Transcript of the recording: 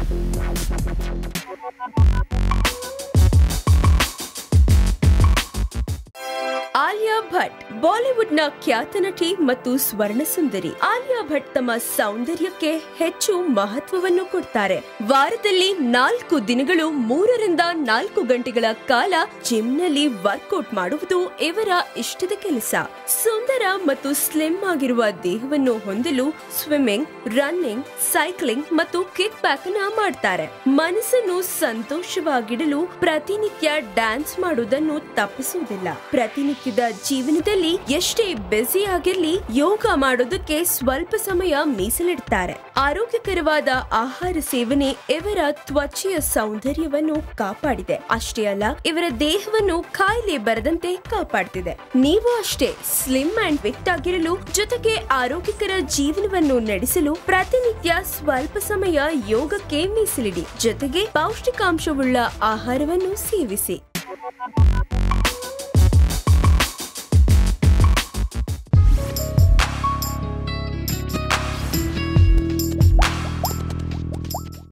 ಆಲಿಯಾ ಭಟ್ ಬಾಲಿವುಡ್ನ ಖ್ಯಾತ ನಟಿ ಮತ್ತು ಸ್ವರ್ಣ ಸುಂದರಿ ಆಲಿಯಾ ಭಟ್ ತಮ್ಮ ಸೌಂದರ್ಯಕ್ಕೆ ಹೆಚ್ಚು ಮಹತ್ವವನ್ನು ಕೊಡ್ತಾರೆ ವಾರದಲ್ಲಿ ನಾಲ್ಕು ದಿನಗಳು ಮೂರರಿಂದ ನಾಲ್ಕು ಗಂಟೆಗಳ ಕಾಲ ಜಿಮ್ನಲ್ಲಿ ವರ್ಕೌಟ್ ಮಾಡುವುದು ಇವರ ಇಷ್ಟದ ಕೆಲಸ ಸುಂದರ ಮತ್ತು ಸ್ಲಿಮ್ ಆಗಿರುವ ದೇಹವನ್ನು ಹೊಂದಲು ಸ್ವಿಮ್ಮಿಂಗ್ ರನ್ನಿಂಗ್ ಸೈಕ್ಲಿಂಗ್ ಮತ್ತು ಕಿಕ್ ಬ್ಯಾಕ್ ನ ಮಾಡ್ತಾರೆ ಮನಸ್ಸನ್ನು ಸಂತೋಷವಾಗಿಡಲು ಪ್ರತಿನಿತ್ಯ ಡ್ಯಾನ್ಸ್ ಮಾಡುವುದನ್ನು ತಪ್ಪಿಸುವುದಿಲ್ಲ ಪ್ರತಿನಿತ್ಯದ ಜೀವನದಲ್ಲಿ ಎಷ್ಟೇ ಬ್ಯುಸಿ ಆಗಿರ್ಲಿ ಯೋಗ ಮಾಡೋದಕ್ಕೆ ಸ್ವಲ್ಪ ಸಮಯ ಮೀಸಲಿಡ್ತಾರೆ ಆರೋಗ್ಯಕರವಾದ ಆಹಾರ ಸೇವನೆ ಇವರ ತ್ವಚೆಯ ಸೌಂದರ್ಯವನ್ನು ಕಾಪಾಡಿದೆ ಅಷ್ಟೇ ಅಲ್ಲ ಇವರ ದೇಹವನ್ನು ಕಾಯಿಲೆ ಬರದಂತೆ ಕಾಪಾಡ್ತಿದೆ ನೀವು ಅಷ್ಟೇ ಸ್ಲಿಮ್ ಅಂಡ್ ಫಿಟ್ ಆಗಿರಲು ಜೊತೆಗೆ ಆರೋಗ್ಯಕರ ಜೀವನವನ್ನು ನಡೆಸಲು ಪ್ರತಿನಿತ್ಯ ಸ್ವಲ್ಪ ಸಮಯ ಯೋಗಕ್ಕೆ ಮೀಸಲಿಡಿ ಜೊತೆಗೆ ಪೌಷ್ಟಿಕಾಂಶವುಳ್ಳ ಆಹಾರವನ್ನು ಸೇವಿಸಿ